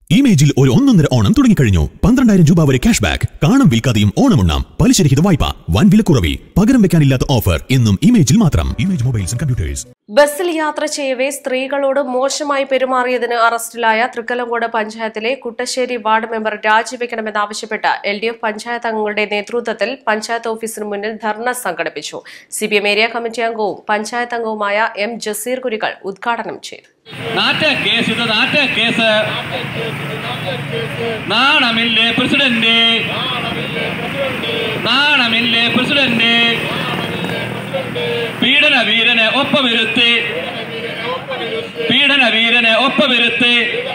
ഇമേജിൽ ഒരു ഒന്നൊന്നര ഓണം തുടങ്ങിക്കഴിഞ്ഞു പന്ത്രണ്ടായിരം രൂപ വരെ ക്യാഷ് ബാക്ക് കാണും വിൽക്കാതെയും ഓണമുണ്ണാം പലിശരഹിത വായ്പ വൻ വിലക്കുറവിൽ പകരം വെക്കാനില്ലാത്ത ഓഫർ എന്നും ഇമേജിൽ മാത്രം ഇമേജ് മൊബൈൽസ് ആൻഡ് കമ്പ്യൂട്ടേഴ്സ് ബസ്സിൽ യാത്ര ചെയ്യവേ സ്ത്രീകളോട് മോശമായി പെരുമാറിയതിന് അറസ്റ്റിലായ തൃക്കലങ്കോട് പഞ്ചായത്തിലെ കുട്ടശ്ശേരി വാർഡ് മെമ്പർ രാജിവെക്കണമെന്നാവശ്യപ്പെട്ട് എൽ ഡി എഫ് പഞ്ചായത്ത് അംഗങ്ങളുടെ നേതൃത്വത്തിൽ പഞ്ചായത്ത് ഓഫീസിന് മുന്നിൽ ധർണ സംഘടിപ്പിച്ചു C P M area committee അംഗവും പഞ്ചായത്ത് അംഗവുമായ എം ജസീർ കുരികൾ ഉദ്ഘാടനം ചെയ്തു നാറ്റ കേസ് ഇത് നാറ്റ കേസ് നാണമില്ലേ പ്രസിഡന്റ് നാണമില്ലേ പ്രസിഡന്റ് പീഡന വീരനെ ഒപ്പവിരുത്തി പീഡന വീരനെ ഒപ്പവിരുത്തി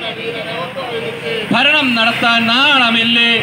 ഭരണം നടത്താൻ നാണമില്ലേ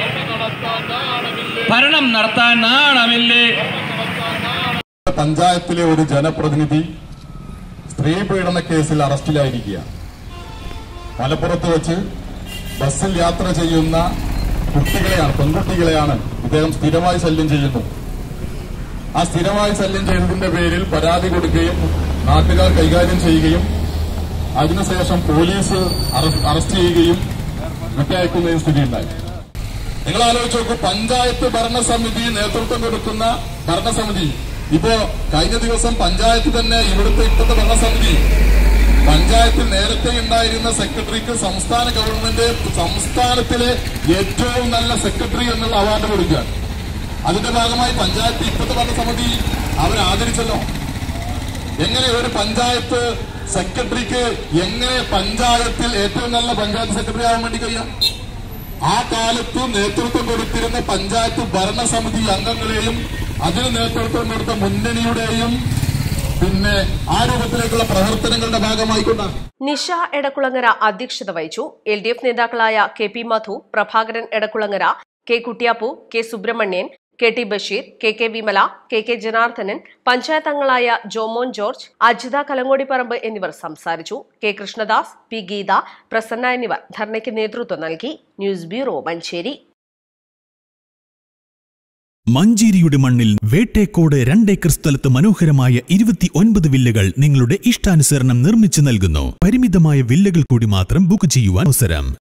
ഭരണം നടത്താൻ നാണമില്ലേ പഞ്ചായത്തിലെ ഒരു ജനപ്രതിനിധി സ്ത്രീ പീഡന കേസിൽ അറസ്റ്റിലായിരിക്കുക മലപ്പുറത്ത് വെച്ച് ബസ്സിൽ യാത്ര ചെയ്യുന്ന കുട്ടികളെയാണ് പെൺകുട്ടികളെയാണ് ഇദ്ദേഹം സ്ഥിരമായി ശല്യം ചെയ്യുന്നു ആ സ്ഥിരമായി ശല്യം ചെയ്തതിന്റെ പേരിൽ പരാതി കൊടുക്കുകയും നാട്ടുകാർ കൈകാര്യം ചെയ്യുകയും അതിനുശേഷം പോലീസ് അറ- അറസ്റ്റ് ചെയ്യുകയും വിട്ടയക്കുന്നതും സ്ഥിതിയുണ്ടായി നിങ്ങൾ ആലോചിച്ച് നോക്കൂ പഞ്ചായത്ത് ഭരണസമിതി നേതൃത്വം കൊടുക്കുന്ന ഭരണസമിതി ഇപ്പോ കഴിഞ്ഞ ദിവസം പഞ്ചായത്ത് തന്നെ ഇവിടുത്തെ ഇപ്പോഴത്തെ ഭരണസമിതി പഞ്ചായത്തിൽ നേരത്തെ ഉണ്ടായിരുന്ന സെക്രട്ടറിക്ക് സംസ്ഥാന ഗവൺമെന്റ് സംസ്ഥാനത്തിലെ ഏറ്റവും നല്ല സെക്രട്ടറി എന്നുള്ള അവാർഡ് കൊടുക്കുകയാണ് അതിന്റെ ഭാഗമായി പഞ്ചായത്ത് ഇപ്പോഴത്തെ ഭരണസമിതി അവരെ ആദരിച്ചല്ലോ എങ്ങനെ ഒരു പഞ്ചായത്ത് സെക്രട്ടറിക്ക് എങ്ങനെ പഞ്ചായത്തിൽ ഏറ്റവും നല്ല പഞ്ചായത്ത് സെക്രട്ടറി ആവാൻ വേണ്ടി കഴിയാം ആ കാലത്ത് നേതൃത്വം കൊടുത്തിരുന്ന പഞ്ചായത്ത് ഭരണസമിതി അംഗങ്ങളെയും അതിന് നേതൃത്വം കൊടുത്ത മുന്നണിയുടെയും പിന്നെ ആ രൂപത്തിലേക്കുള്ള പ്രവർത്തനങ്ങളുടെ ഭാഗമായിക്കൊണ്ടാണ് നിഷ എടക്കുളങ്ങര അധ്യക്ഷത വഹിച്ചു എൽ ഡി എഫ് നേതാക്കളായ K P Madhu Prabhakaran Edakkulangara K Kuttiyappu K Subrahmanian K T Basheer K K Vimala K K Janardhanan panchayat അംഗങ്ങളായ ജോമോൻ ജോർജ് അജിത കലങ്ങോടിപ്പറമ്പ് എന്നിവർ സംസാരിച്ചു കെ കൃഷ്ണദാസ് പി ഗീത പ്രസന്ന എന്നിവർ ധർണയ്ക്ക് നേതൃത്വം നൽകി ന്യൂസ് ബ്യൂറോ മഞ്ചേരി മഞ്ചേരിയുടെ മണ്ണിൽ വേട്ടേക്കോട് രണ്ടേക്കർ സ്ഥലത്ത് മനോഹരമായ ഇരുപത്തി ഒൻപത് വില്ലകൾ നിങ്ങളുടെ ഇഷ്ടാനുസരണം നിർമ്മിച്ചു നൽകുന്നു പരിമിതമായ വില്ലകൾ കൂടി മാത്രം ബുക്ക് ചെയ്യുവാൻ അവസരം